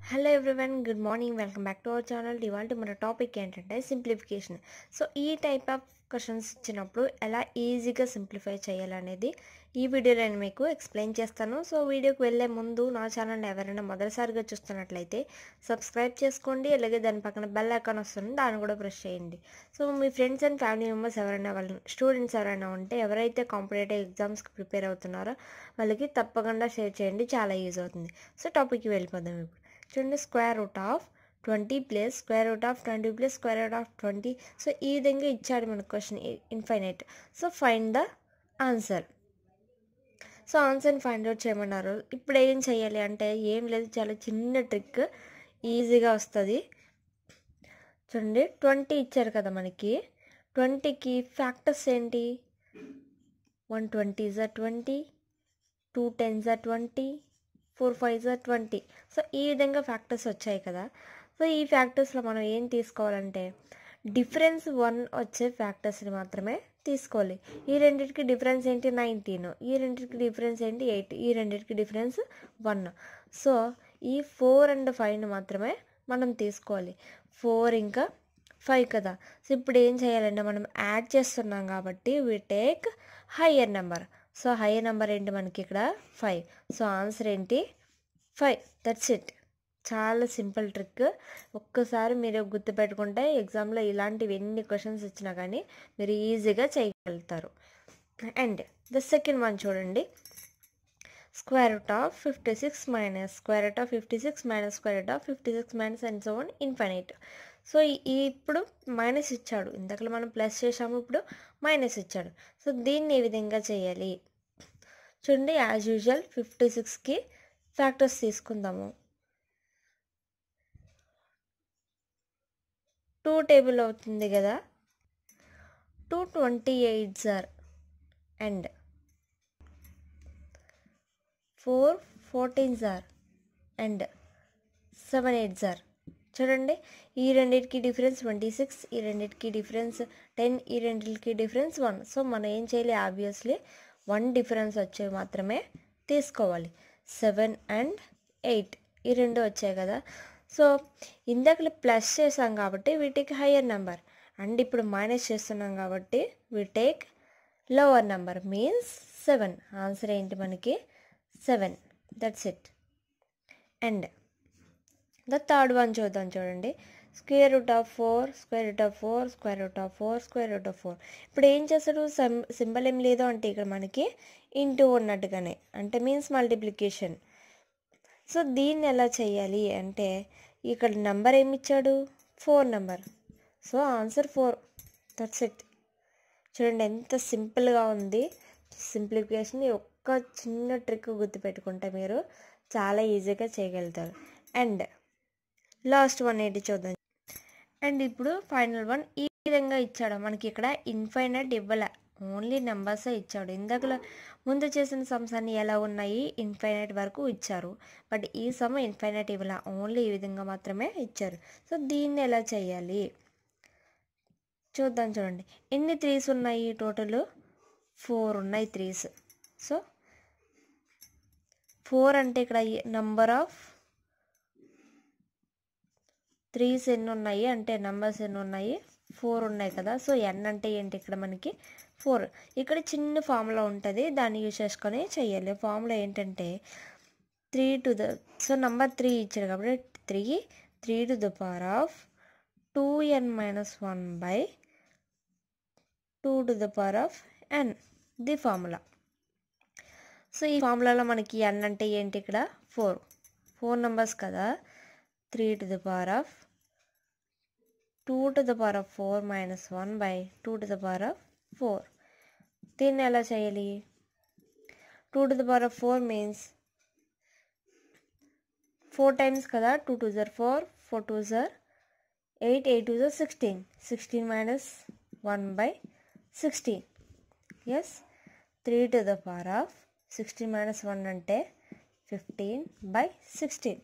hello everyone good morning welcome back to our channel ఇవాళ మన topic ఏంటంటే simplification so ఈ టైప్ ఆఫ్ క్వశ్చన్స్ ఇచ్చినప్పుడు ఎలా ఈజీగా సింప్లిఫై చేయాలనేది ఈ వీడియోలో నేను మీకు ఎక్స్ప్లెయిన్ చేస్తాను సో వీడియోకి వెళ్ళే ముందు నా ఛానల్ని ఎవరైనా మొదటిసారిగా చూస్తున్నట్లయితే సబ్స్క్రైబ్ చేసుకోండి అలాగే దాని పక్కన బెల్ ఐకాన్ వస్తుంది దాన్ని కూడా ప్రెస్ చేయండి సో మీ ఫ్రెండ్స్ అండ్ ఫ్యామిలీ మెంబర్స్ ఎవరైనా వాళ్ళ స్టూడెంట్స్ ఎవరైనా ఉంటే ఎవరైతే కాంపిటేటివ్ ఎగ్జామ్స్కి ప్రిపేర్ అవుతున్నారో వాళ్ళకి తప్పకుండా షేర్ చేయండి చాలా యూజ్ అవుతుంది సో టాపిక్కి వెళ్ళిపోదాం ఇప్పుడు చూడండి square root of twenty plus square root of twenty plus square root of twenty so ఈ విధంగా ఇచ్చాడు మన question infinite so find the answer so ఆన్సర్ని ఫైండ్ అవుట్ చేయమన్నారు ఇప్పుడు ఏం చేయాలి అంటే ఏం లేదు చాలా చిన్న ట్రిక్ ఈజీగా వస్తుంది చూడండి ట్వంటీ ఇచ్చారు కదా మనకి ట్వంటీకి ఫ్యాక్టర్స్ ఏంటి వన్ ట్వంటీ జా ట్వంటీ టూ టెన్ జా ట్వంటీ ఫోర్ ఫైవ్ జా ట్వంటీ సో ఈ విధంగా ఫ్యాక్టర్స్ వచ్చాయి కదా సో ఈ ఫ్యాక్టర్స్లో మనం ఏం తీసుకోవాలంటే డిఫరెన్స్ వన్ వచ్చే ఫ్యాక్టర్స్ని మాత్రమే తీసుకోవాలి ఈ రెండింటికి డిఫరెన్స్ ఏంటి నైన్టీన్ ఈ రెండింటికి డిఫరెన్స్ ఏంటి ఎయిట్ ఈ రెండింటికి డిఫరెన్స్ వన్ సో ఈ ఫోర్ అండ్ ఫైవ్ని మాత్రమే మనం తీసుకోవాలి ఫోర్ ఇంకా ఫైవ్ కదా సో ఇప్పుడు ఏం చేయాలంటే మనం యాడ్ చేస్తున్నాం కాబట్టి we take higher number so higher number ఏంటి మనకి ఇక్కడ ఫైవ్ సో ఆన్సర్ ఏంటి ఫైవ్ దట్స్ ఇట్ చాలా సింపుల్ ట్రిక్ ఒక్కసారి మీరు గుర్తుపెట్టుకుంటే ఎగ్జామ్లో ఇలాంటివి ఎన్ని క్వశ్చన్స్ ఇచ్చినా కానీ మీరు ఈజీగా చేయగలుగుతారు అండ్ ద సెకండ్ వన్ చూడండి square root of fifty six minus square root of fifty six minus square root of fifty six minus and so one infinite so ఈ ఇప్పుడు మైనస్ ఇచ్చాడు ఇంతకలో మనం ప్లస్ చేసాము ఇప్పుడు మైనస్ ఇచ్చాడు సో దీన్ని ఏ విధంగా చేయాలి చూడండి యాజ్ యూజువల్ ఫిఫ్టీ సిక్స్కి ఫ్యాక్టర్స్ తీసుకుందాము టూ టేబుల్ అవుతుంది కదా టూ ట్వంటీ ఎయిట్ జార్ అండ్ ఫోర్ ఫోర్టీన్ జార్ అండ్ సెవెన్ ఎయిట్ జార్ చూడండి ఈ రెండింటికి డిఫరెన్స్ ట్వంటీ సిక్స్ ఈ రెండింటికి డిఫరెన్స్ టెన్ ఈ రెండింటికి డిఫరెన్స్ వన్ సో మనం ఏం చేయాలి ఆబ్వియస్లీ వన్ డిఫరెన్స్ వచ్చేవి మాత్రమే తీసుకోవాలి సెవెన్ అండ్ ఎయిట్ ఈ రెండు వచ్చాయి కదా సో ఇందాక ప్లస్ చేసాం కాబట్టి వీటికి హయ్యర్ నెంబర్ అండ్ ఇప్పుడు మైనస్ చేస్తున్నాం కాబట్టి we take lower number means seven answer ఏంటి మనకి seven that's it and the third one చూద్దాం చూడండి square root of four square root of four square root of four square root of four ఇప్పుడు ఏం చేస్తాడు సం సింబల్ ఏం లేదు అంటే ఇక్కడ మనకి ఇంటూ ఉన్నట్టుగానే అంటే మీన్స్ మల్టిప్లికేషన్ సో దీన్ని ఎలా చేయాలి అంటే ఇక్కడ నెంబర్ ఏమి ఇచ్చాడు four number so answer four that's it చూడండి ఎంత సింపుల్గా ఉంది సింప్లిఫికేషన్ ఒక్క చిన్న ట్రిక్ గుర్తుపెట్టుకుంటే మీరు చాలా ఈజీగా చేయగలుగుతారు అండ్ లాస్ట్ వన్ ఏంటి చూద్దాం అండ్ ఇప్పుడు ఫైనల్ వన్ ఈ విధంగా ఇచ్చాడు మనకి ఇక్కడ ఇన్ఫైనైట్ ఇవ్వలే ఓన్లీ నెంబర్సే ఇచ్చాడు ఇందాకలో ముందు చేసిన సమ్స్ అన్ని ఎలా ఉన్నాయి ఇన్ఫైనైట్ వరకు ఇచ్చారు బట్ ఈ సమ్ ఇన్ఫైనైట్ ఇవ్వలే ఓన్లీ ఈ విధంగా మాత్రమే ఇచ్చారు సో దీన్ని ఎలా చేయాలి చూద్దాం చూడండి ఎన్ని త్రీస్ ఉన్నాయి టోటల్ ఫోర్ ఉన్నాయి త్రీస్ సో ఫోర్ అంటే ఇక్కడ నంబర్ ఆఫ్ త్రీస్ ఎన్ని ఉన్నాయి అంటే నెంబర్స్ ఎన్ని ఉన్నాయి ఫోర్ ఉన్నాయి కదా సో ఎన్ అంటే ఏంటి ఇక్కడ మనకి ఫోర్ ఇక్కడ చిన్న ఫార్ములా ఉంటుంది దాన్ని యూజ్ చేసుకొని చేయాలి ఫార్ములా ఏంటంటే three to the so number three ఇచ్చారు కాబట్టి three three to the power of two n minus one by two to the power of n the formula so ఈ ఫార్ములాలో మనకి ఎన్ అంటే ఏంటి ఇక్కడ ఫోర్ ఫోర్ నెంబర్స్ కదా three to the power of two to the power of four minus one by two to the power of four దీన్ని ఎలా చేయాలి two to the power of four means four times కదా two two are four four two are eight eight two are sixteen sixteen minus one by sixteen is three to the power of sixteen minus one అంటే fifteen by sixteen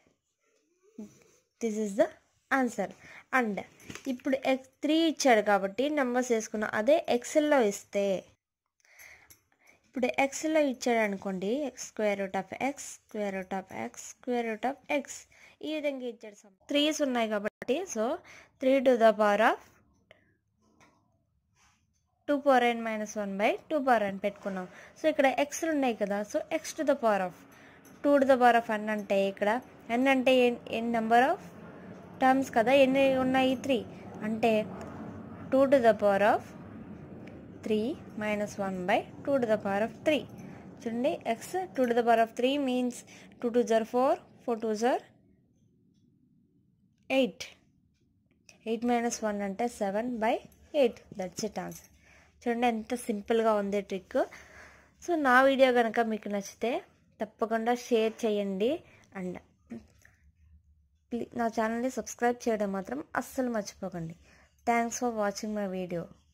this is the answer and ఇప్పుడు x three ఇచ్చాడు కాబట్టి numbers వేసుకున్నాం అదే ఎక్సెల్లో ఇస్తే ఇప్పుడు ఎక్స్లో ఇచ్చాడు అనుకోండి x square root of x square root of x square root of x ఈ విధంగా ఇచ్చాడు సమ్ త్రీస్ ఉన్నాయి కాబట్టి so three to the power of two power n minus one by two power n పెట్టుకున్నాం సో ఇక్కడ ఎక్స్లు ఉన్నాయి కదా so x to the power of two to the power of n అంటే ఇక్కడ ఎన్ అంటే n n number of terms కదా ఎన్ని ఉన్నాయి త్రీ అంటే two to the power of three minus one by two to the power of three చూడండి x two to the power of three means two two are four four two are eight eight minus one అంటే seven by eight that's it answer చూడండి ఎంత సింపుల్గా ఉంది trick so నా video కనుక మీకు నచ్చితే తప్పకుండా షేర్ చేయండి అండ్ నా ఛానల్ని సబ్స్క్రైబ్ చేయడం మాత్రం అస్సలు మర్చిపోకండి thanks for watching my video